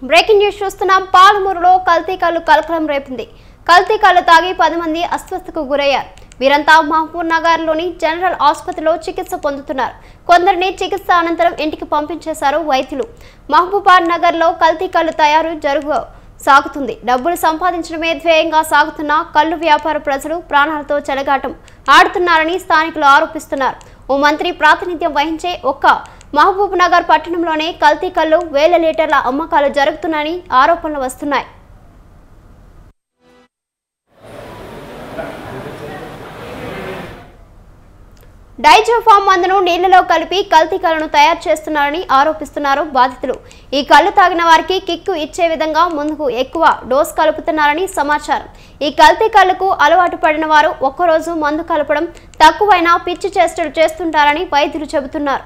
breaking news చూస్తున్నాం పాలమూరులో కల్తీ కళ్ళు కలకలం రేపింది కల్తీ కళ్ళు తాగి పది మంది అస్వస్థకు గురయ్యారు వీరంతా మహబూబ్ నగర్ లోని జనరల్ ఆసుపత్రిలో చికిత్స పొందుతున్నారు కొందరిని చికిత్స అనంతరం ఇంటికి పంపించేశారు వైద్యులు మహబూబాద్ నగర్ లో కల్తీ కళ్ళు తయారు జరుగు సాగుతుంది డబ్బులు సంపాదించడమే ధ్యేయంగా సాగుతున్న కళ్ళు వ్యాపార ప్రజలు ప్రాణాలతో చెలగాటం ఆడుతున్నారని స్థానికులు ఆరోపిస్తున్నారు ఓ మంత్రి ప్రాతినిధ్యం వహించే ఒక్క మహబూబ్ నగర్ పట్టణంలోనే కల్తీ కళ్ళు వేల లీటర్ల అమ్మకాలు జరుగుతున్నాయని ఆరోపణలు వస్తున్నాయి డైజోఫామ్ మందును నీళ్లలో కలిపి కల్తీ కళ్ళను తయారు చేస్తున్నారని ఆరోపిస్తున్నారు బాధితులు ఈ కళ్ళు తాగిన వారికి కిక్కు ఇచ్చే విధంగా ముందుకు ఎక్కువ డోస్ కలుపుతున్నారని సమాచారం ఈ కల్తీ కళ్ళకు అలవాటు పడిన వారు ఒక్కరోజు మందు కలపడం తక్కువైనా పిచ్చి చేష్టలు చేస్తుంటారని వైద్యులు చెబుతున్నారు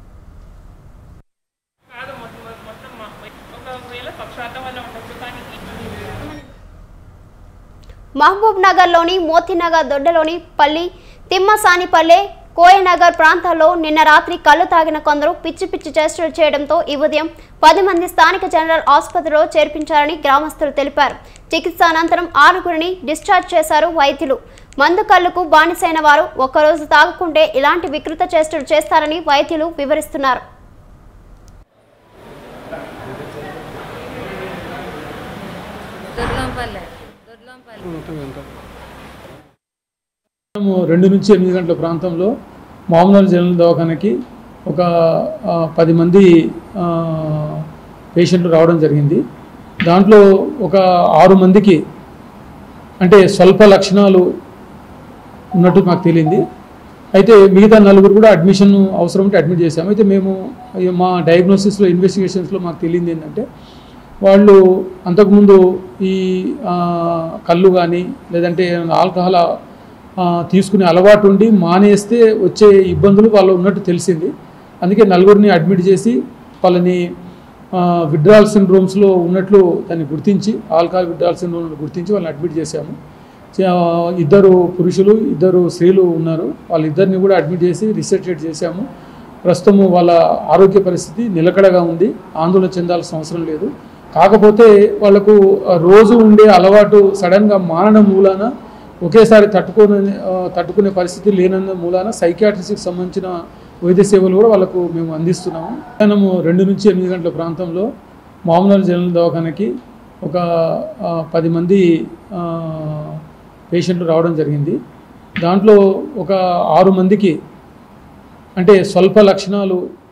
కాదు మొత్తం మొత్తం మా- ఒకవేళ పక్షవాతం వల్ల ఉండొచ్చు కానీ మహబూబ్ నగర్లోని మోతీనగర్ దొడ్డలోని పల్లి తిమ్మసానిపల్లె కోయనగర్ ప్రాంతాల్లో నిన్న రాత్రి కళ్ళు తాగిన కొందరు పిచ్చి పిచ్చి చేష్టలు చేయడంతో ఈ ఉదయం పది మంది స్థానిక జనరల్ ఆసుపత్రిలో చేర్పించారని గ్రామస్తులు తెలిపారు చికిత్స అనంతరం ఆరుగురిని డిశ్చార్జ్ చేశారు వైద్యులు మందు కళ్ళకు బానిసైన వారు ఒక్కరోజు తాగకుంటే ఇలాంటి వికృత చేష్టలు చేస్తారని వైద్యులు వివరిస్తున్నారు దొడ్లంపల్లె దొడ్లంపల్లె మనము రెండు నుంచి ఎనిమిది గంటల ప్రాంతంలో మామూలు జనరల్ దవాఖానకి ఒక ఆ, పది మంది ఆ, పేషెంట్లు రావడం జరిగింది దాంట్లో ఒక ఆరు మందికి అంటే స్వల్ప లక్షణాలు ఉన్నట్టు మాకు తెలియంది అయితే మిగతా నలుగురు కూడా అడ్మిషన్ అవసరం ఉంటే అడ్మిట్ చేశాము అయితే మేము ఈ మా డయాగ్నోసిస్లో ఇన్వెస్టిగేషన్స్లో మాకు తెలియంది ఏంటంటే వాళ్ళు అంతకుముందు ఈ ఆ, కళ్ళు కానీ లేదంటే ఆల్కహాల్ ఆ, తీసుకునే అలవాటు ఉండి మానేస్తే వచ్చే ఇబ్బందులు వాళ్ళు ఉన్నట్టు తెలిసింది అందుకే నలుగురిని అడ్మిట్ చేసి వాళ్ళని విడ్రాల్ సిండ్రోమ్స్లో ఉన్నట్లు దాన్ని గుర్తించి ఆల్కహాల్ విడ్రాల్ సిండ్రోమ్ గుర్తించి వాళ్ళని అడ్మిట్ చేశాము చే- ఇద్దరు పురుషులు ఇద్దరు స్త్రీలు ఉన్నారు వాళ్ళిద్దరిని కూడా అడ్మిట్ చేసి రిసెర్చేట్ చేశాము ప్రస్తుతం వాళ్ళ ఆరోగ్య పరిస్థితి నిలకడగా ఉంది ఆందోళన చెందాల్సిన అవసరం లేదు కాకపోతే వాళ్ళకు ఆ, రోజు ఉండే అలవాటు సడన్గా మానడం మూలాన ఒకేసారి తట్టుకునే ఆ, తట్టుకునే పరిస్థితి లేనందు మూలాన సైకాట్రిస్ట్కి సంబంధించిన వైద్య సేవలు కూడా వాళ్ళకు మేము అందిస్తున్నాము మధ్యాహ్నము రెండు నుంచి ఎనిమిది గంటల ప్రాంతంలో మామూలు జనరల్ దవాఖానకి ఒక ఆ, పది మంది ఆ, పేషెంట్లు రావడం జరిగింది దాంట్లో ఒక ఆరు మందికి అంటే స్వల్ప లక్షణాలు